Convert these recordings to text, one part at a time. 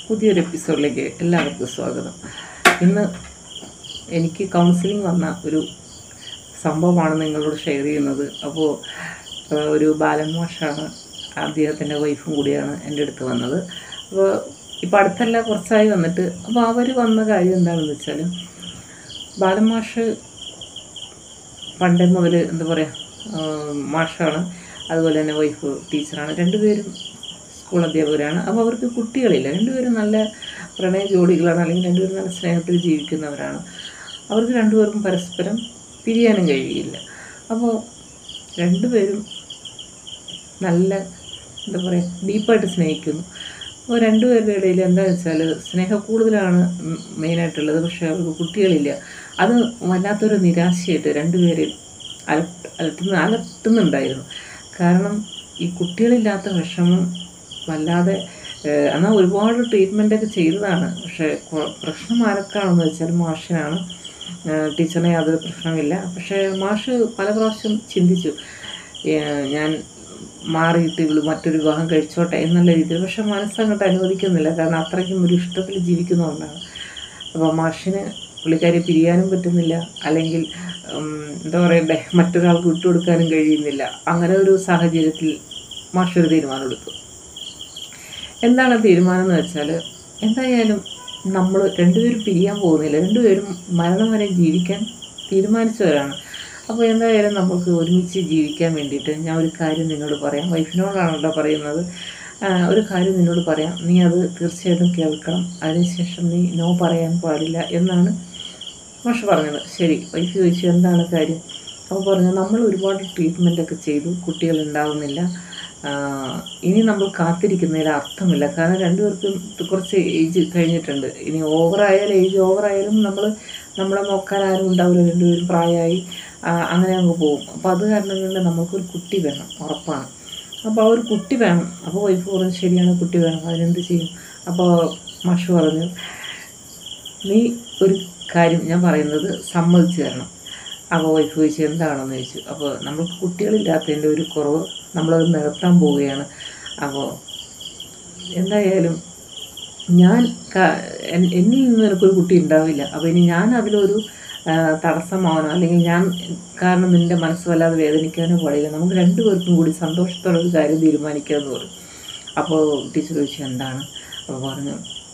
പുതിയൊരു എപ്പിസോഡിലേക്ക് എല്ലാവർക്കും സ്വാഗതം ഇന്ന് എനിക്ക് കൗൺസിലിംഗ് വന്ന ഒരു സംഭവമാണ് നിങ്ങളോട് ഷെയർ ചെയ്യുന്നത് അപ്പോൾ ആ, ഒരു ബാലൻ മാഷാണ് അദ്ദേഹത്തിൻ്റെ വൈഫും കൂടിയാണ് എൻ്റെ അടുത്ത് വന്നത് അപ്പോൾ ഇപ്പോൾ അടുത്തല്ല കുറച്ചായി വന്നിട്ട് അപ്പോൾ അവർ വന്ന കാര്യം എന്താണെന്ന് വെച്ചാൽ ബാലൻ മാഷ് പണ്ടേ മുതൽ എന്താ പറയുക മാഷാണ് അതുപോലെ തന്നെ വൈഫ് ടീച്ചറാണ് രണ്ടുപേരും സ്കൂൾ അധ്യാപകരാണ് അപ്പോൾ അവർക്ക് കുട്ടികളില്ല രണ്ടുപേരും നല്ല പ്രണയ ജോഡികളാണ് അല്ലെങ്കിൽ രണ്ടുപേരും നല്ല സ്നേഹത്തിൽ ജീവിക്കുന്നവരാണ് അവർക്ക് രണ്ടുപേർക്കും പരസ്പരം പിരിയാനും കഴിയില്ല അപ്പോൾ രണ്ടുപേരും നല്ല എന്താ പറയുക ഡീപ്പായിട്ട് സ്നേഹിക്കുന്നു അപ്പോൾ രണ്ടുപേരുടെ ഇടയിൽ എന്താ വെച്ചാൽ സ്നേഹം കൂടുതലാണ് മെയിനായിട്ടുള്ളത് പക്ഷേ അവർക്ക് കുട്ടികളില്ല അത് വല്ലാത്തൊരു നിരാശയായിട്ട് രണ്ടുപേരെയും അലട്ട് അലട്ടുന്ന അലട്ടുന്നുണ്ടായിരുന്നു കാരണം ഈ കുട്ടികളില്ലാത്ത വിഷമം വല്ലാതെ ഏഹ്, എന്നാൽ ഒരുപാട് ട്രീറ്റ്മെൻ്റൊക്കെ ചെയ്തതാണ് പക്ഷേ കൊ- പ്രശ്നം ആരൊക്കെയാണെന്ന് വെച്ചാൽ മാഷിനാണ് ഏഹ്, ടീച്ചറിന് യാതൊരു പ്രശ്നമില്ല പക്ഷേ മാഷ് പല പ്രാവശ്യം ചിന്തിച്ചു ഏഹ്, ഞാൻ മാറിയിട്ട് ഇവള് മറ്റൊരു വിവാഹം കഴിച്ചോട്ടെ എന്നുള്ള രീതിയിൽ പക്ഷെ മനസ്സങ്ങോട്ട് അനുവദിക്കുന്നില്ല കാരണം അത്രയ്ക്കും ഒരു ഇഷ്ടത്തിൽ ജീവിക്കുന്നതുകൊണ്ടാണ് അപ്പോൾ മാഷിന് പുള്ളിക്കാരി പിരിയാനും പറ്റുന്നില്ല അല്ലെങ്കിൽ ഉം, എന്താ പറയണ്ടേ മറ്റൊരാൾക്ക് വിട്ടുകൊടുക്കാനും കഴിയുന്നില്ല അങ്ങനെ ഒരു സാഹചര്യത്തിൽ മാഷ് ഒരു തീരുമാനമെടുത്തു എന്താണ് ആ തീരുമാനം എന്ന് വെച്ചാൽ എന്തായാലും നമ്മൾ രണ്ടുപേരും പിരിയാൻ പോകുന്നില്ല രണ്ടുപേരും മരണം വരെ ജീവിക്കാൻ തീരുമാനിച്ചവരാണ് അപ്പോൾ എന്തായാലും നമുക്ക് ഒരുമിച്ച് ജീവിക്കാൻ വേണ്ടിയിട്ട് ഞാൻ ഒരു കാര്യം നിന്നോട് പറയാം വൈഫിനോടാണല്ലോ പറയുന്നത് ആ, ഒരു കാര്യം നിന്നോട് പറയാം നീ അത് തീർച്ചയായിട്ടും കേൾക്കണം അതിനുശേഷം നീ നോ പറയാൻ പാടില്ല എന്നാണ് മാഷ് പറഞ്ഞത് ശരി വൈഫ് ചോദിച്ചു എന്താണ് കാര്യം അപ്പോൾ പറഞ്ഞു നമ്മൾ ഒരുപാട് ട്രീറ്റ്മെൻ്റ് ഒക്കെ ചെയ്തു കുട്ടികൾ ഉണ്ടാവുന്നില്ല ആ, ഇനി നമ്മൾ കാത്തിരിക്കുന്നതിൽ അർത്ഥമില്ല കാരണം രണ്ടുപേർക്കും കുറച്ച് ഏജ് കഴിഞ്ഞിട്ടുണ്ട് ഇനി ഓവറായാലും ഏജ് ഓവറായാലും നമ്മൾ നമ്മളെ നോക്കാൻ ആരും ഉണ്ടാവില്ല രണ്ടുപേരും പ്രായമായി ആ, അങ്ങനെ അങ്ങ് പോകും അപ്പോൾ അത് കാരണം കൊണ്ട് നമുക്കൊരു കുട്ടി വേണം ഉറപ്പാണ് അപ്പോൾ ആ ഒരു കുട്ടി വേണം അപ്പോൾ വൈഫ് പറഞ്ഞു ശരിയാണ് കുട്ടി വേണം അതിനെന്ത് ചെയ്യും അപ്പോൾ മാഷ് പറഞ്ഞു നീ ഒരു കാര്യം ഞാൻ പറയുന്നത് സമ്മതിച്ചു തരണം അപ്പോൾ വൈഫ് ചോദിച്ചു എന്താണെന്ന് ചോദിച്ചു അപ്പോൾ നമുക്ക് കുട്ടികളില്ലാത്തതിൻ്റെ ഒരു കുറവ് നമ്മളത് നികത്താൻ പോവുകയാണ് അപ്പോൾ എന്തായാലും ഞാൻ ക- എൻ- എന്നിൽ നിന്ന് എനിക്കൊരു കുട്ടി ഉണ്ടാവില്ല അപ്പോൾ ഇനി ഞാൻ അതിലൊരു ആ, തടസ്സമാവണോ അല്ലെങ്കിൽ ഞാൻ കാരണം നിൻ്റെ മനസ്സ് വല്ലാതെ വേദനിക്കാനോ പാടില്ല നമുക്ക് രണ്ടുപേർക്കും കൂടി സന്തോഷത്തോടെ ഒരു കാര്യം തീരുമാനിക്കാമെന്ന് പറഞ്ഞു അപ്പോൾ ടീച്ചർ ചോദിച്ചു എന്താണ് അപ്പോൾ പറഞ്ഞു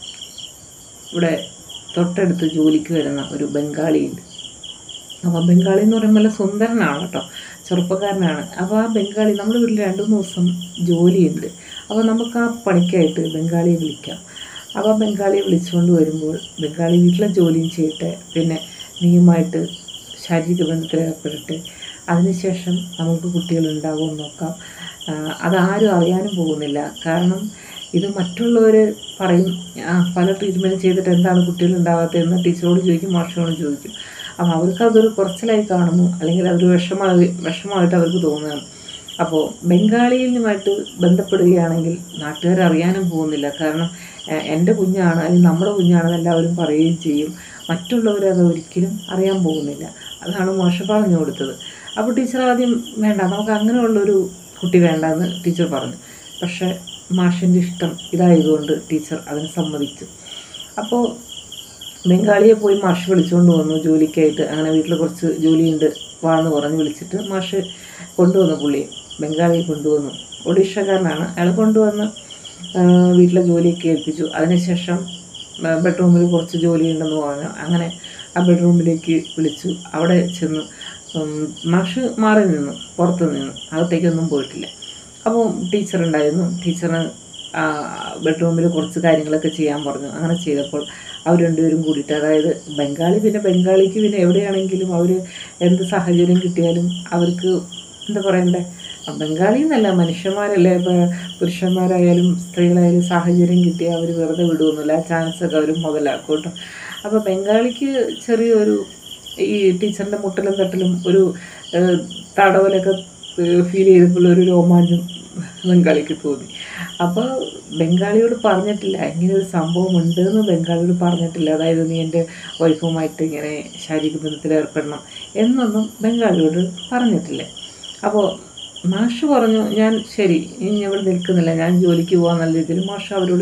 ഇവിടെ തൊട്ടടുത്ത് ജോലിക്ക് വരുന്ന ഒരു ബംഗാളിയുണ്ട് അപ്പോൾ ബംഗാളി എന്ന് പറയുമ്പോൾ നല്ല സുന്ദരനാണ് കേട്ടോ ചെറുപ്പക്കാരനാണ് അപ്പോൾ ആ ബംഗാളി നമ്മുടെ വീട്ടിൽ രണ്ട് മൂന്ന് ദിവസം ജോലിയുണ്ട് അപ്പോൾ നമുക്ക് ആ പണിക്കായിട്ട് ബംഗാളിയെ വിളിക്കാം അപ്പോൾ ആ ബംഗാളിയെ വിളിച്ചുകൊണ്ട് വരുമ്പോൾ ബംഗാളി വീട്ടിലെ ജോലിയും ചെയ്യട്ടെ പിന്നെ നീയുമായിട്ട് ശാരീരിക ബന്ധത്തിൽ ഏർപ്പെടട്ടെ അതിനുശേഷം നമുക്ക് കുട്ടികളുണ്ടാകുമെന്ന് നോക്കാം ആ, അതാരും അറിയാനും പോകുന്നില്ല കാരണം ഇത് മറ്റുള്ളവർ പറയും ആ പല ട്രീറ്റ്മെൻറ്റ് ചെയ്തിട്ട് എന്താണ് കുട്ടികൾ ഉണ്ടാകാത്തതെന്ന് ടീച്ചറോട് ചോദിക്കും മാഷിനോട് ചോദിക്കും അപ്പോൾ അവർക്ക് അതൊരു കുറച്ചിലായി കാണുന്നു അല്ലെങ്കിൽ അതൊരു വിഷമായി വിഷമമായിട്ട് അവർക്ക് തോന്നുകയാണ് അപ്പോൾ ബംഗാളിയുമായിട്ട് ബന്ധപ്പെടുകയാണെങ്കിൽ നാട്ടുകാർ അറിയാനും പോകുന്നില്ല കാരണം എ- എൻ്റെ കുഞ്ഞാണ് അല്ലെങ്കിൽ നമ്മുടെ കുഞ്ഞാണെന്ന് എല്ലാവരും പറയുകയും ചെയ്യും മറ്റുള്ളവർ അത് ഒരിക്കലും അറിയാൻ പോകുന്നില്ല അതാണ് മാഷ് പറഞ്ഞു കൊടുത്തത് അപ്പോൾ ടീച്ചർ ആദ്യം വേണ്ട നമുക്ക് അങ്ങനെയുള്ളൊരു കുട്ടി വേണ്ട എന്ന് ടീച്ചർ പറഞ്ഞു പക്ഷേ മാഷിൻ്റെ ഇഷ്ടം ഇതായതുകൊണ്ട് ടീച്ചർ അതിന് സമ്മതിച്ചു അപ്പോൾ ബംഗാളിയെ പോയി മാഷ് വിളിച്ചുകൊണ്ട് വന്നു ജോലിക്കായിട്ട് അങ്ങനെ വീട്ടിൽ കുറച്ച് ജോലിയുണ്ട് വാന്ന് പറഞ്ഞ് വിളിച്ചിട്ട് മാഷ് കൊണ്ടുവന്നു പുള്ളിയെ ബംഗാളിയെ കൊണ്ടുവന്നു ഒഡീഷക്കാരനാണ് അയാൾ കൊണ്ടുവന്ന് ആ, വീട്ടിലെ ജോലിയൊക്കെ ഏൽപ്പിച്ചു അതിനുശേഷം ബെഡ്റൂമിൽ കുറച്ച് ജോലിയുണ്ടെന്ന് പറഞ്ഞു അങ്ങനെ ആ ബെഡ്റൂമിലേക്ക് വിളിച്ചു അവിടെ ചെന്നു ഉം, മാഷ് മാറി നിന്നു പുറത്ത് നിന്നു അകത്തേക്കൊന്നും പോയിട്ടില്ല അപ്പോൾ ടീച്ചർ ഉണ്ടായിരുന്നു ടീച്ചറിന് ബെഡ്റൂമിൽ കുറച്ച് കാര്യങ്ങളൊക്കെ ചെയ്യാൻ പറഞ്ഞു അങ്ങനെ ചെയ്തപ്പോൾ അവർ രണ്ടുപേരും കൂടിയിട്ട് അതായത് ബംഗാളി പിന്നെ ബംഗാളിക്ക് പിന്നെ എവിടെയാണെങ്കിലും അവർ എന്ത് സാഹചര്യം കിട്ടിയാലും അവർക്ക് എന്താ പറയണ്ടേ ആ, ബംഗാളി എന്നല്ല മനുഷ്യന്മാരല്ലേ ഇപ്പോൾ പുരുഷന്മാരായാലും സ്ത്രീകളായാലും സാഹചര്യം കിട്ടിയാൽ അവർ വെറുതെ വിടുമൊന്നുമില്ല ആ ചാൻസൊക്കെ അവർ മുതലാക്കും കേട്ടോ അപ്പോൾ ബംഗാളിക്ക് ചെറിയൊരു ഈ ടീച്ചറിൻ്റെ മുട്ടലും തട്ടലും ഒരു ഏഹ്, തടവലൊക്കെ ഫീൽ ചെയ്തപ്പോൾ ഒരു രോമാഞ്ചം ബംഗാളിക്ക് തോന്നി അപ്പോൾ ബംഗാളിയോട് പറഞ്ഞിട്ടില്ല ഇങ്ങനെ ഒരു സംഭവം ഉണ്ടെന്ന് ബംഗാളിയോട് പറഞ്ഞിട്ടില്ല അതായത് നീ എൻ്റെ വൈഫുമായിട്ട് ഇങ്ങനെ ശാരീരിക ബന്ധത്തിൽ ഏർപ്പെടണം എന്നൊന്നും ബംഗാളിയോട് പറഞ്ഞിട്ടില്ല അപ്പോൾ മാഷ് പറഞ്ഞു ഞാൻ ശരി ഇനി ഇവിടെ നിൽക്കുന്നില്ല ഞാൻ ജോലിക്ക് പോകാൻ നല്ല രീതിയിൽ മാഷ് അവരോട്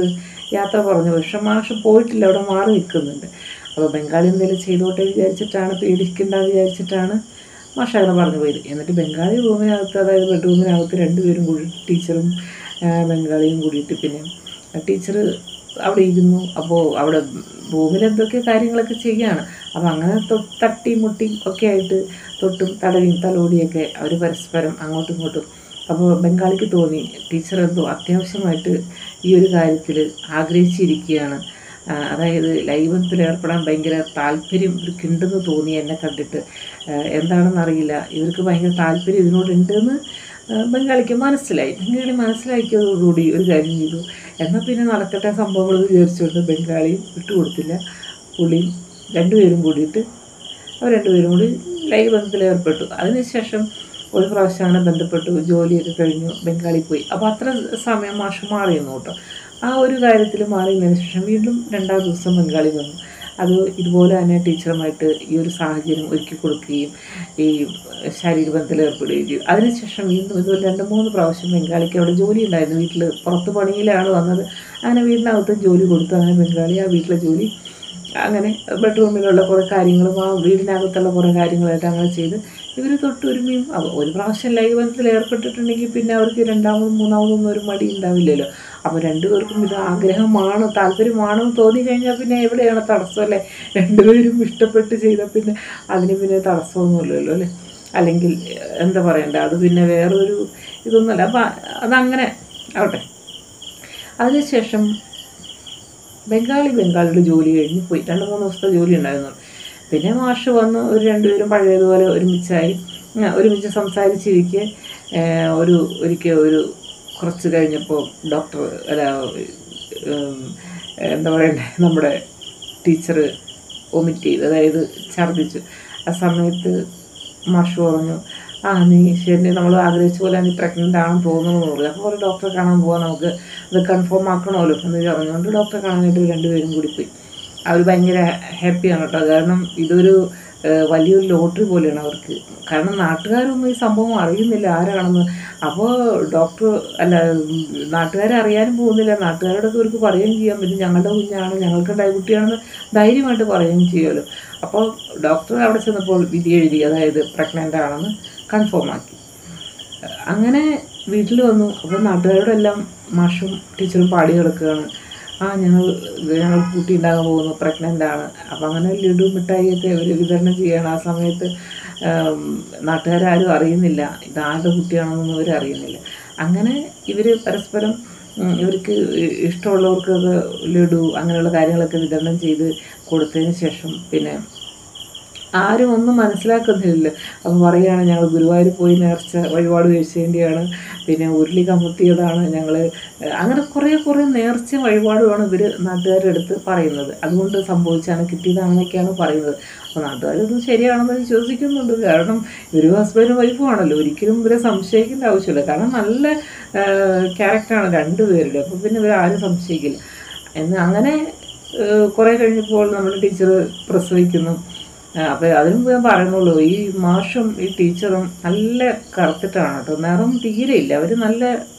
യാത്ര പറഞ്ഞു പക്ഷെ മാഷ് പോയിട്ടില്ല അവിടെ മാറി നിൽക്കുന്നുണ്ട് അപ്പോൾ ബംഗാളി എന്തെങ്കിലും ചെയ്തോട്ടെ വിചാരിച്ചിട്ടാണ് പേടിക്കണ്ടെന്ന് വിചാരിച്ചിട്ടാണ് മാഷ് അങ്ങനെ പറഞ്ഞു പോയത് എന്നിട്ട് ബംഗാളി റൂമിനകത്ത് അതായത് ബെഡ്റൂമിനകത്ത് രണ്ടുപേരും കൂടി ടീച്ചറും ആ, ബംഗാളിയും കൂടിയിട്ട് പിന്നെ ടീച്ചർ അവിടെ ഇരുന്നു അപ്പോൾ അവിടെ റൂമിൽ എന്തൊക്കെ കാര്യങ്ങളൊക്കെ ചെയ്യാണ് അപ്പോൾ അങ്ങനെ തൊ- തട്ടി മുട്ടി ഒക്കെ ആയിട്ട് തൊട്ടും തടവിയും തലോടിയൊക്കെ അവർ പരസ്പരം അങ്ങോട്ടും ഇങ്ങോട്ടും അപ്പോൾ ബംഗാളിക്ക് തോന്നി ടീച്ചർ എന്തോ അത്യാവശ്യമായിട്ട് ഈ ഒരു കാര്യത്തിൽ ആഗ്രഹിച്ചിരിക്കുകയാണ് ആ, അതായത് ലൈവത്തിൽ ഏർപ്പെടാൻ ഭയങ്കര താല്പര്യം ഇവർക്കുണ്ടെന്ന് തോന്നി എന്നെ കണ്ടിട്ട് ആ, എന്താണെന്ന് അറിയില്ല ഇവർക്ക് ഭയങ്കര താല്പര്യം ഇതിനോടുണ്ടെന്ന് ആ, ബംഗാളിക്ക് മനസ്സിലായി ബംഗാളി മനസ്സിലാക്കിയതോടുകൂടി ഒരു കാര്യം ചെയ്തു എന്നാൽ പിന്നെ നടക്കട്ടെ സംഭവങ്ങൾ എന്ന് വിചാരിച്ചുകൊണ്ട് ബംഗാളിയും വിട്ടുകൊടുത്തില്ല പുള്ളിയും രണ്ടുപേരും കൂടിയിട്ട് അവർ രണ്ടുപേരും കൂടി ലൈവ് ബന്ധത്തിൽ ഏർപ്പെട്ടു അതിനുശേഷം ഒരു പ്രാവശ്യം അങ്ങനെ ബന്ധപ്പെട്ടു ജോലിയൊക്കെ കഴിഞ്ഞു ബംഗാളി പോയി അപ്പോൾ അത്ര സമയം മാഷ് മാറിയെന്നു കേട്ടോ ആ ഒരു കാര്യത്തിൽ മാറിയതിനു ശേഷം വീണ്ടും രണ്ടാം ദിവസം ബംഗാളി വന്നു അത് ഇതുപോലെ തന്നെ ടീച്ചറുമായിട്ട് ഈ ഒരു സാഹചര്യം ഒരുക്കി കൊടുക്കുകയും ഈ ശരീരബന്ധത്തിൽ ഏർപ്പെടുകയും ചെയ്തു അതിനുശേഷം വീണ്ടും ഇതുപോലെ രണ്ട് മൂന്ന് പ്രാവശ്യം ബംഗാളിക്ക് അവിടെ ജോലി ഉണ്ടായിരുന്നു വീട്ടിൽ പുറത്ത് പണിയിലാണ് വന്നത് അങ്ങനെ വീടിനകത്തും ജോലി കൊടുത്തു അങ്ങനെ ബംഗാളി ആ വീട്ടിലെ ജോലി അങ്ങനെ ബെഡ്റൂമിലുള്ള കുറേ കാര്യങ്ങളും ആ വീടിനകത്തുള്ള കുറേ കാര്യങ്ങളായിട്ട് അങ്ങനെ ചെയ്ത് ഇവർ തൊട്ടൊരുമയും അവ- ഒരു പ്രാവശ്യം ലൈവ് ബന്ധത്തിൽ ഏർപ്പെട്ടിട്ടുണ്ടെങ്കിൽ പിന്നെ അവർക്ക് രണ്ടാമതും മൂന്നാമതൊന്നും ഒരു മടി ഉണ്ടാവില്ലല്ലോ അപ്പോൾ രണ്ടുപേർക്കും ഇത് ആഗ്രഹമാണ് താല്പര്യമാണെന്ന് തോന്നി കഴിഞ്ഞാൽ പിന്നെ എവിടെയാണ് തടസ്സമല്ലേ രണ്ടുപേരും ഇഷ്ടപ്പെട്ട് ചെയ്താൽ പിന്നെ അതിന് പിന്നെ തടസ്സമൊന്നുമില്ലല്ലോ അല്ലേ അല്ലെങ്കിൽ ഏഹ്, എന്താ പറയണ്ടേ അത് പിന്നെ വേറൊരു ഇതൊന്നുമല്ല അപ്പം അതങ്ങനെ ആവട്ടെ അതിനുശേഷം ബംഗാളി ബംഗാളിയുടെ ജോലി കഴിഞ്ഞ് പോയി രണ്ട് മൂന്ന് ദിവസത്തെ ജോലി ഉണ്ടായിരുന്നു പിന്നെ മാഷ് വന്ന് ഒരു രണ്ടുപേരും പഴയതുപോലെ ഒരുമിച്ചായി ആ, ഒരുമിച്ച് സംസാരിച്ചിരിക്കെ ഏഹ്, ഒരു ഒരിക്കൽ ഒരു കുറച്ച് കഴിഞ്ഞപ്പോൾ ഡോക്ടർ അല്ല ഉം, എന്താ പറയണ്ടേ നമ്മുടെ ടീച്ചർ വൊമിറ്റ് ചെയ്തു അതായത് ഛർദ്ദിച്ചു ആ സമയത്ത് മാഷ് പറഞ്ഞു ആ നീ ശരി നമ്മൾ ആഗ്രഹിച്ച പോലെ നീ പ്രഗ്നൻ്റ് ആണെന്ന് തോന്നുന്നു എന്ന് പറഞ്ഞു അപ്പോൾ ഒരു ഡോക്ടറെ കാണാൻ പോകാൻ നമുക്ക് ഇത് കൺഫേം ആക്കണമല്ലോ എന്ന് പറഞ്ഞുകൊണ്ട് ഡോക്ടറെ കാണാനായിട്ട് രണ്ടുപേരും കൂടി പോയി അവർ ഭയങ്കര ഹാപ്പിയാണ് കേട്ടോ കാരണം ഇതൊരു ഏഹ്, വലിയൊരു ലോട്ടറി പോലെയാണ് അവർക്ക് കാരണം നാട്ടുകാരൊന്നും ഈ സംഭവം അറിയുന്നില്ല ആരാണെന്ന് അപ്പോൾ ഡോക്ടർ അല്ല ഉം, നാട്ടുകാരെ അറിയാനും പോകുന്നില്ല നാട്ടുകാരോടൊക്കെ അവർക്ക് പറയുകയും ചെയ്യാൻ പറ്റും ഞങ്ങളുടെ കുഞ്ഞാണ് ഞങ്ങൾക്കുണ്ടായ കുട്ടിയാണെന്ന് ധൈര്യമായിട്ട് പറയുകയും ചെയ്യുമല്ലോ അപ്പോൾ ഡോക്ടർ അവിടെ ചെന്നപ്പോൾ വിധി എഴുതി അതായത് പ്രഗ്നൻ്റ് ആണെന്ന് കൺഫേം ആക്കി അങ്ങനെ വീട്ടിൽ വന്നു അപ്പോൾ നാട്ടുകാരോടെല്ലാം മാഷും ടീച്ചറും പാടി കിടക്കുകയാണ് ആ ഞങ്ങൾ ഞങ്ങൾ കൂട്ടി ഉണ്ടാകാൻ പോകുന്നു പ്രഗ്നൻ്റ് ആണ് അപ്പോൾ അങ്ങനെ ലഡു മിഠായിയൊക്കെ അവർ വിതരണം ചെയ്യുകയാണ് ആ സമയത്ത് ആം, നാട്ടുകാരും അറിയുന്നില്ല ഇതാരുടെ കുട്ടിയാണെന്നൊന്നും അവർ അറിയുന്നില്ല അങ്ങനെ ഇവർ പരസ്പരം ഉം, ഇവർക്ക് ഇഷ്ടമുള്ളവർക്കൊക്കെ ലഡു അങ്ങനെയുള്ള കാര്യങ്ങളൊക്കെ വിതരണം ചെയ്ത് കൊടുത്തതിന് ശേഷം പിന്നെ ആരും ഒന്നും മനസ്സിലാക്കുന്നില്ല അപ്പം പറയുകയാണ് ഞങ്ങൾ ഗുരുവായൂർ പോയി നേർച്ച വഴിപാട് കഴിച്ചതിൻ്റെയാണ് പിന്നെ ഉരുളി കമുത്തിയതാണ് ഞങ്ങൾ അങ്ങനെ കുറേ കുറേ നേർച്ച വഴിപാടുമാണ് ഇവർ നാട്ടുകാരുടെ അടുത്ത് പറയുന്നത് അതുകൊണ്ട് സംഭവിച്ചാണ് കിട്ടിയതാണെന്നൊക്കെയാണ് പറയുന്നത് അപ്പോൾ നാട്ടുകാരത് ശരിയാണെന്ന് വിശ്വസിക്കുന്നുണ്ട് കാരണം ഇവർ ഹസ്ബൻഡും വൈഫും ആണല്ലോ ഒരിക്കലും ഇവരെ സംശയിക്കേണ്ട ആവശ്യമില്ല കാരണം നല്ല ക്യാരക്ടറാണ് രണ്ടുപേരുടെ അപ്പോൾ പിന്നെ ഇവർ ആരും സംശയിക്കില്ല എന്ന് അങ്ങനെ ഏഹ്, കുറേ കഴിഞ്ഞപ്പോൾ നമ്മുടെ ടീച്ചർ പ്രസവിക്കുന്നു അപ്പോൾ അതിന് മുമ്പ് ഞാൻ പറയുന്നുള്ളൂ ഈ മാഷും ഈ ടീച്ചറും നല്ല കറുത്തിട്ടാണ് കേട്ടോ നിറം തീരെ ഇല്ല അവർ നല്ല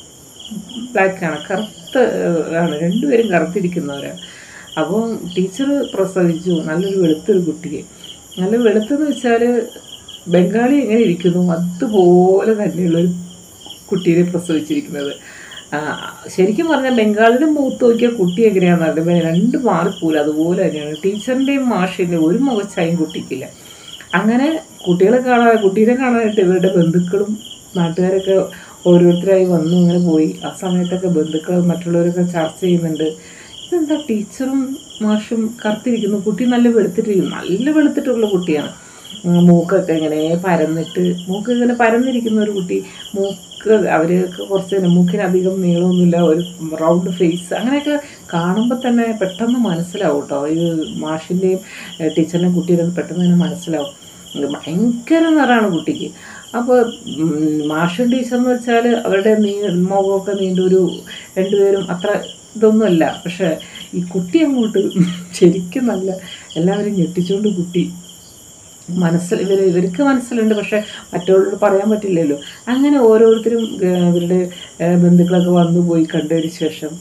ബ്ലാക്കാണ് കറുത്ത ഏഹ്, ആണ് രണ്ടുപേരും കറുത്തിരിക്കുന്നവരാണ് അപ്പോൾ ടീച്ചർ പ്രസവിച്ചു നല്ലൊരു വെളുത്തൊരു കുട്ടിയെ നല്ല വെളുത്തെന്ന് വെച്ചാൽ ബംഗാളി എങ്ങനെ ഇരിക്കുന്നു അതുപോലെ തന്നെയുള്ളൊരു കുട്ടീനെ പ്രസവിച്ചിരിക്കുന്നത് ആ, ശരിക്കും പറഞ്ഞാൽ ബംഗാളിയുടെ മൂത്ത് നോക്കിയ കുട്ടി എങ്ങനെയാണെന്ന് അറിയാം രണ്ട് മാറിപ്പോലും അതുപോലെ തന്നെയാണ് ടീച്ചറിൻ്റെയും മാഷിൻ്റെയും ഒരു മുഖച്ചായും കുട്ടിക്കില്ല അങ്ങനെ കുട്ടികളെ കാണാൻ കുട്ടീനെ കാണാനായിട്ട് ഇവരുടെ ബന്ധുക്കളും നാട്ടുകാരൊക്കെ ഓരോരുത്തരായി വന്നു ഇങ്ങനെ പോയി ആ സമയത്തൊക്കെ ബന്ധുക്കൾ മറ്റുള്ളവരൊക്കെ ചർച്ച ചെയ്യുന്നുണ്ട് ഇതെന്താ ടീച്ചറും മാഷും കറുത്തിരിക്കുന്നു കുട്ടി നല്ല വെളുത്തിട്ടിരിക്കുന്നു നല്ല വെളുത്തിട്ടുള്ള കുട്ടിയാണ് ഉം, മൂക്കൊക്കെ ഇങ്ങനെ പരന്നിട്ട് മൂക്ക് ഇങ്ങനെ പരന്നിരിക്കുന്ന ഒരു കുട്ടി മൂക്ക് അവർക്ക് കുറച്ച് മൂക്കിന് അധികം നീളമൊന്നുമില്ല ഒരു റൗണ്ട് ഫേസ് അങ്ങനെയൊക്കെ കാണുമ്പോൾ തന്നെ പെട്ടെന്ന് മനസ്സിലാവും കേട്ടോ ഈ മാഷിൻ്റെയും ടീച്ചറിൻ്റെയും കുട്ടിയുടെ പെട്ടെന്ന് തന്നെ മനസ്സിലാവും ഇത് ഭയങ്കര നിറാണ് കുട്ടിക്ക് അപ്പോൾ മാഷും ടീച്ചറെന്ന് വെച്ചാൽ അവരുടെ നീ മുഖമൊക്കെ നീണ്ടൊരു രണ്ടുപേരും അത്ര ഇതൊന്നുമല്ല പക്ഷേ ഈ കുട്ടി അങ്ങോട്ട് ശരിക്കും നല്ല എല്ലാവരും ഞെട്ടിച്ചുകൊണ്ട് കുട്ടി മനസ്സിൽ ഇവർ ഇവർക്ക് മനസ്സിലുണ്ട് പക്ഷെ മറ്റുള്ളവരോട് പറയാൻ പറ്റില്ലല്ലോ അങ്ങനെ ഓരോരുത്തരും ഏഹ്, ഇവരുടെ ഏഹ്, ബന്ധുക്കളൊക്കെ വന്നു പോയി കണ്ടതിന് ശേഷം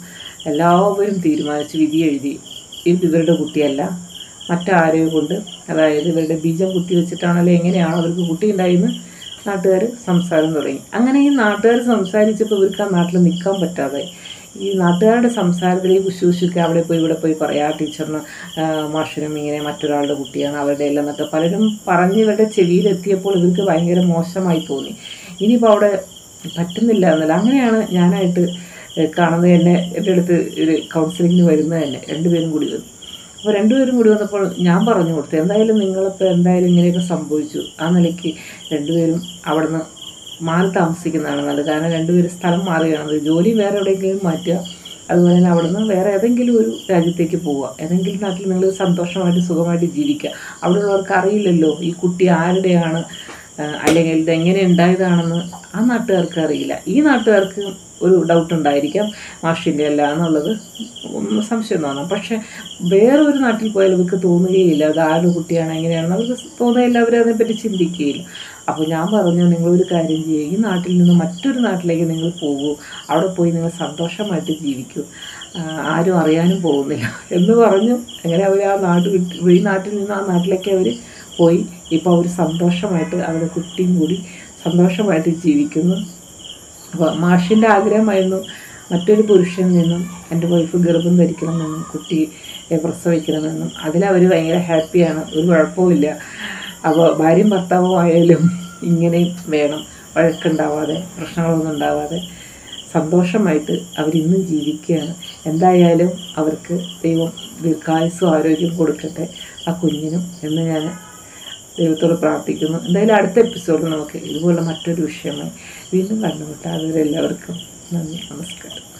എല്ലാവരും തീരുമാനിച്ചു വിധി എഴുതി ഇത് ഇവരുടെ കുട്ടിയല്ല മറ്റാരെയോ കൊണ്ട് അതായത് ഇവരുടെ ബീജം കുത്തി വെച്ചിട്ടാണല്ലോ എങ്ങനെയാണോ അവർക്ക് കുട്ടി ഉണ്ടായെന്ന് നാട്ടുകാർ സംസാരം തുടങ്ങി അങ്ങനെ ഈ നാട്ടുകാർ സംസാരിച്ചപ്പോൾ ഇവർക്ക് ആ നാട്ടിൽ നിൽക്കാൻ പറ്റാതായി ഈ നാട്ടുകാരുടെ സംസാരത്തിലേക്ക് ശുശ്രൂഷിക്കുക അവിടെ പോയി ഇവിടെ പോയി പറയാ ടീച്ചറിന് മാഷിനും ഇങ്ങനെ മറ്റൊരാളുടെ കുട്ടിയാണ് അവരുടെ എല്ലാം എന്നൊക്കെ പലരും പറഞ്ഞ് ഇവരുടെ ചെവിയിലെത്തിയപ്പോൾ ഇവർക്ക് ഭയങ്കര മോശമായി തോന്നി ഇനിയിപ്പോൾ അവിടെ പറ്റുന്നില്ല എന്നല്ല അങ്ങനെയാണ് ഞാനായിട്ട് ഏഹ് കാണുന്നത് എന്നെ എൻ്റെ അടുത്ത് ഒരു കൗൺസിലിങ്ങിന് വരുന്നത് തന്നെ രണ്ടുപേരും കൂടി വന്നു അപ്പോൾ രണ്ടുപേരും കൂടി വന്നപ്പോൾ ഞാൻ പറഞ്ഞു കൊടുത്തു എന്തായാലും നിങ്ങളിപ്പോൾ എന്തായാലും ഇങ്ങനെയൊക്കെ സംഭവിച്ചു ആ നിലയ്ക്ക് രണ്ടുപേരും അവിടുന്ന് മാറി താമസിക്കുന്നതാണ് നല്ലത് കാരണം രണ്ടുപേരും സ്ഥലം മാറുകയാണ് നല്ലത്. ജോലി വേറെ എവിടെയെങ്കിലും മാറ്റുക അതുപോലെ തന്നെ അവിടുന്ന് വേറെ ഏതെങ്കിലും ഒരു രാജ്യത്തേക്ക് പോവുക ഏതെങ്കിലും നാട്ടിൽ നിങ്ങൾ സന്തോഷമായിട്ട് സുഖമായിട്ട് ജീവിക്കുക അവിടെയുള്ളവർക്ക് അറിയില്ലല്ലോ ഈ കുട്ടി ആരുടെയാണ് ആ, അല്ലെങ്കിൽ ഇത് എങ്ങനെ ഉണ്ടായതാണെന്ന് ആ നാട്ടുകാർക്ക് അറിയില്ല ഈ നാട്ടുകാർക്ക് ഒരു ഡൗട്ട് ഉണ്ടായിരിക്കാം മാഷിൻ്റെ അല്ല എന്നുള്ളത് ഒന്ന് സംശയം തോന്നാം പക്ഷെ വേറെ ഒരു നാട്ടിൽ പോയാൽ അവർക്ക് തോന്നുകയില്ല അത് ആരുടെ കുട്ടിയാണ് എങ്ങനെയാണെന്ന് അവർക്ക് തോന്നുകയില്ല അവർ അതിനെപ്പറ്റി ചിന്തിക്കുകയില്ല അപ്പോൾ ഞാൻ പറഞ്ഞു നിങ്ങളൊരു കാര്യം ചെയ്യുക ഈ നാട്ടിൽ നിന്ന് മറ്റൊരു നാട്ടിലേക്ക് നിങ്ങൾ പോകൂ അവിടെ പോയി നിങ്ങൾ സന്തോഷമായിട്ട് ജീവിക്കൂ ആ, ആരും അറിയാനും പോകുന്നില്ല എന്ന് പറഞ്ഞു അങ്ങനെ അവർ ആ നാട് വിട്ട് ഈ നാട്ടിൽ നിന്ന് ആ നാട്ടിലേക്ക് അവർ പോയി ഇപ്പോൾ അവർ സന്തോഷമായിട്ട് അവരുടെ കുട്ടിയും കൂടി സന്തോഷമായിട്ട് ജീവിക്കുന്നു അപ്പോൾ മാഷിൻ്റെ ആഗ്രഹമായിരുന്നു മറ്റൊരു പുരുഷനിൽ നിന്നും എൻ്റെ വൈഫ് ഗർഭം ധരിക്കണമെന്നും കുട്ടിയെ പ്രസവിക്കണമെന്നും അതിലവർ ഭയങ്കര ഹാപ്പിയാണ് ഒരു കുഴപ്പമില്ല അപ്പോൾ ഭാര്യയും ഭർത്താവും ആയാലും ഇങ്ങനെയും വേണം വഴക്കുണ്ടാവാതെ പ്രശ്നങ്ങളൊന്നും ഉണ്ടാവാതെ സന്തോഷമായിട്ട് അവരിന്നും ജീവിക്കുകയാണ് എന്തായാലും അവർക്ക് ദൈവം ദീർഘായുസ്സും ആരോഗ്യം കൊടുക്കട്ടെ ആ കുഞ്ഞിനും എന്ന് ഞാൻ ദൈവത്തോട് പ്രാർത്ഥിക്കുന്നു എന്തായാലും അടുത്ത എപ്പിസോഡിൽ നമുക്ക് ഇതുപോലെ മറ്റൊരു വിഷയമായി വീണ്ടും കണ്ടുമുട്ടാം അതുവരെ എല്ലാവർക്കും നന്ദി നമസ്കാരം